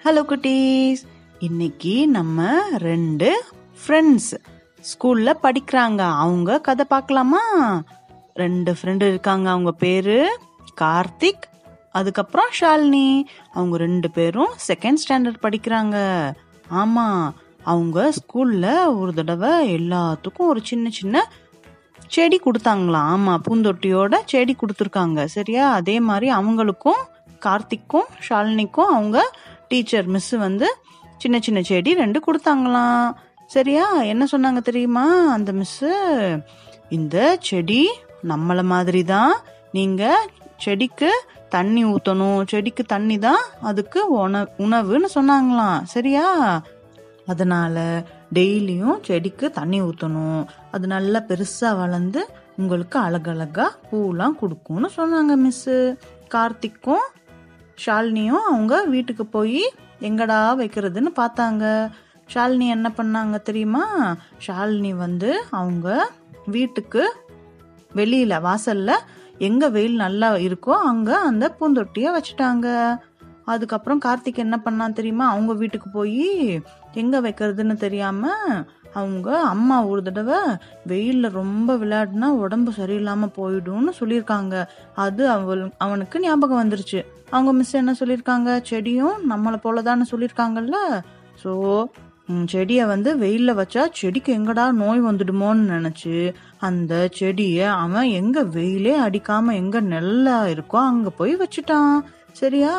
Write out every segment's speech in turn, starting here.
hello குட்டீஸ் இன்னைக்கு நம்ம ரெண்டு ஃப்ரெண்ட்ஸ் ஸ்கூல்ல படிக்கிறாங்க அவங்க கதை பார்க்கலாமா ரெண்டு ஃப்ரெண்டு இருக்காங்க அவங்க பேரு கார்த்திக் அதுக்கப்புறம் ஷாலினி அவங்க ரெண்டு பேரும் செகண்ட் ஸ்டாண்டர்ட் படிக்கிறாங்க ஆமா அவங்க ஸ்கூல்ல ஒரு தடவை எல்லாத்துக்கும் ஒரு சின்ன சின்ன செடி கொடுத்தாங்களாம் ஆமா பூந்தொட்டியோட செடி கொடுத்துருக்காங்க சரியா அதே மாதிரி அவங்களுக்கும் கார்த்திக்கும் ஷாலினிக்கும் அவங்க டீச்சர் மிஸ் வந்து சின்ன சின்ன செடி ரெண்டு கொடுத்தாங்களாம் சரியா என்ன சொன்னாங்க தெரியுமா அந்த மிஸ் இந்த செடி நம்மள மாதிரி தான் நீங்க செடிக்கு தண்ணி ஊத்தணும் செடிக்கு தண்ணி தான் அதுக்கு உண உணவுன்னு சொன்னாங்களாம் சரியா அதனால டெய்லியும் செடிக்கு தண்ணி ஊற்றணும் அது நல்லா பெருசாக வளர்ந்து உங்களுக்கு அழகழகா பூலாம் கொடுக்கும்னு சொன்னாங்க மிஸ்ஸு கார்த்திக்கும் ஷாலினியும் அவங்க வீட்டுக்கு போய் எங்கடா வைக்கிறதுன்னு பார்த்தாங்க ஷாலினி என்ன பண்ணாங்க தெரியுமா ஷாலினி வந்து அவங்க வீட்டுக்கு வெளியில வாசல்ல எங்க வெயில் நல்லா இருக்கோ அங்க அந்த பூந்தொட்டிய வச்சுட்டாங்க அதுக்கப்புறம் கார்த்திக் என்ன பண்ணான் தெரியுமா அவங்க வீட்டுக்கு போய் எங்க வைக்கிறதுன்னு தெரியாம அவங்க அம்மா ஒரு தடவை வெயில்ல ரொம்ப விளையாடினா உடம்பு சரியில்லாம போயிடும்னு சொல்லியிருக்காங்க அது அவள் அவனுக்கு ஞாபகம் வந்துருச்சு அவங்க மிஸ் என்ன சொல்லியிருக்காங்க செடியும் நம்மளை போலதான்னு சொல்லியிருக்காங்கல்ல ஸோ செடியை வந்து வெயில்ல வச்சா செடிக்கு எங்கடா நோய் வந்துடுமோன்னு நினைச்சு அந்த செடியை அவன் எங்க வெயிலே அடிக்காம எங்க நெல்லா இருக்கோ அங்க போய் வச்சுட்டான் சரியா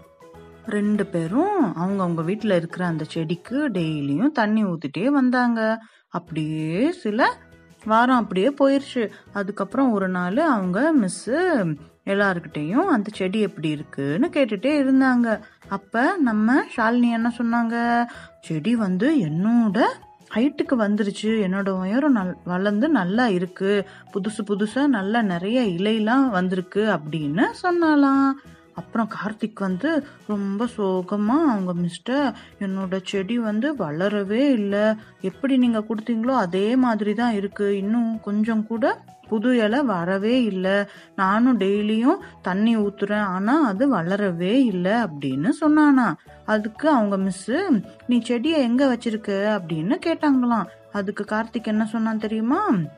ரெண்டு பேரும் அவங்க அவங்க வீட்டில் இருக்கிற அந்த செடிக்கு டெய்லியும் தண்ணி ஊத்திட்டே வந்தாங்க அப்படியே சில வாரம் அப்படியே போயிருச்சு அதுக்கப்புறம் ஒரு நாள் அவங்க மிஸ்ஸு எல்லாருக்கிட்டையும் அந்த செடி எப்படி இருக்குன்னு கேட்டுட்டே இருந்தாங்க அப்ப நம்ம ஷாலினி என்ன சொன்னாங்க செடி வந்து என்னோட ஹைட்டுக்கு வந்துருச்சு என்னோட உயரம் நல் வளர்ந்து நல்லா இருக்கு புதுசு புதுசா நல்லா நிறைய இலையெல்லாம் வந்திருக்கு அப்படின்னு சொன்னாலாம் அப்புறம் கார்த்திக் வந்து ரொம்ப சோகமா அவங்க மிஸ்டர் என்னோட செடி வந்து வளரவே இல்லை எப்படி நீங்க கொடுத்தீங்களோ அதே மாதிரி தான் இருக்கு இன்னும் கொஞ்சம் கூட புது இலை வரவே இல்லை நானும் டெய்லியும் தண்ணி ஊத்துறேன் ஆனா அது வளரவே இல்லை அப்படின்னு சொன்னானா அதுக்கு அவங்க மிஸ்ஸு நீ செடியை எங்க வச்சிருக்க அப்படின்னு கேட்டாங்களாம் அதுக்கு கார்த்திக் என்ன சொன்னான் தெரியுமா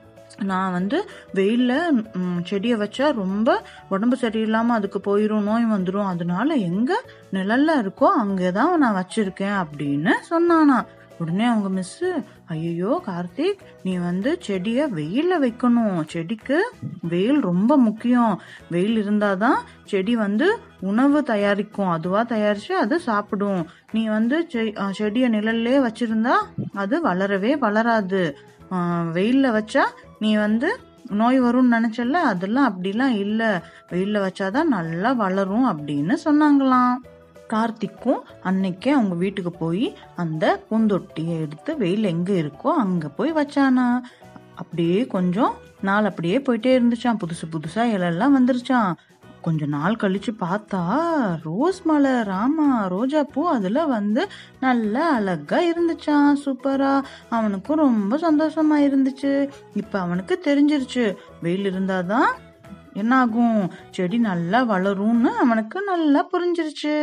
நான் வந்து வெயிலில் செடியை வச்சா ரொம்ப உடம்பு சரியில்லாமல் அதுக்கு போயிடும் நோய் வந்துடும் அதனால எங்கே நிழல்ல இருக்கோ அங்கே தான் நான் வச்சிருக்கேன் அப்படின்னு சொன்னானா உடனே அவங்க மிஸ்ஸு ஐயோ கார்த்திக் நீ வந்து செடியை வெயிலில் வைக்கணும் செடிக்கு வெயில் ரொம்ப முக்கியம் வெயில் இருந்தாதான் செடி வந்து உணவு தயாரிக்கும் அதுவாக தயாரித்து அது சாப்பிடும் நீ வந்து செடியை நிழல்லே வச்சிருந்தா அது வளரவே வளராது வெயிலில் வச்சா நீ வந்து நோய் வரும்னு நினைச்சல அதெல்லாம் அப்படிலாம் இல்லை வெயிலில் வச்சாதான் நல்லா வளரும் அப்படின்னு சொன்னாங்களாம் கார்த்திக்கும் அன்னைக்கே அவங்க வீட்டுக்கு போய் அந்த பூந்தொட்டியை எடுத்து வெயில் எங்க இருக்கோ அங்க போய் வச்சானா அப்படியே கொஞ்சம் நாள் அப்படியே போயிட்டே இருந்துச்சான் புதுசு புதுசா இலெல்லாம் வந்துருச்சான் கொஞ்ச நாள் கழிச்சு பார்த்தா ரோஸ் மலர் ஆமா ரோஜா பூ அதுல வந்து நல்ல அழகா இருந்துச்சான் சூப்பரா அவனுக்கும் ரொம்ப சந்தோஷமா இருந்துச்சு இப்ப அவனுக்கு தெரிஞ்சிருச்சு வெயில் இருந்தாதான் என்ன ஆகும் செடி நல்லா வளரும்னு அவனுக்கு நல்லா புரிஞ்சிருச்சு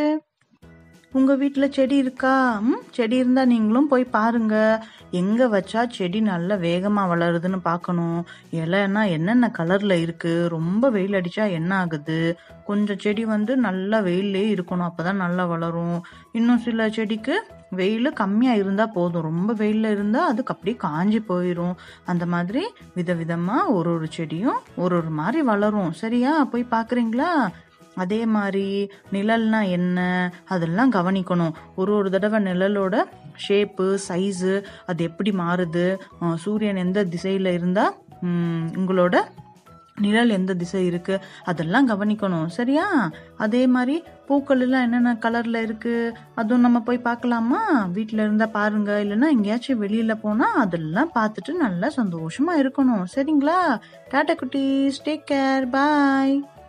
உங்க வீட்டுல செடி இருக்கா ம் செடி இருந்தா நீங்களும் போய் பாருங்க எங்க வச்சா செடி நல்லா வேகமா வளருதுன்னு பார்க்கணும் இலைன்னா என்னென்ன கலர்ல இருக்கு ரொம்ப வெயில் அடிச்சா என்ன ஆகுது கொஞ்சம் செடி வந்து நல்லா வெயிலே இருக்கணும் அப்பதான் நல்லா வளரும் இன்னும் சில செடிக்கு வெயில் கம்மியா இருந்தா போதும் ரொம்ப வெயில்ல இருந்தா அதுக்கு அப்படியே காஞ்சி போயிடும் அந்த மாதிரி விதவிதமா ஒரு ஒரு செடியும் ஒரு ஒரு மாதிரி வளரும் சரியா போய் பாக்குறீங்களா அதே மாதிரி நிழல்னா என்ன அதெல்லாம் கவனிக்கணும் ஒரு ஒரு தடவை நிழலோட ஷேப்பு சைஸு அது எப்படி மாறுது சூரியன் எந்த திசையில இருந்தா உங்களோட நிழல் எந்த திசை இருக்கு அதெல்லாம் கவனிக்கணும் சரியா அதே மாதிரி பூக்கள் எல்லாம் என்னென்ன கலர்ல இருக்கு அதுவும் நம்ம போய் பார்க்கலாமா வீட்டில இருந்தா பாருங்க இல்லைன்னா எங்கேயாச்சும் வெளியில போனா அதெல்லாம் பார்த்துட்டு நல்லா சந்தோஷமா இருக்கணும் சரிங்களா டாடா குட்டீஸ் டேக் கேர் பாய்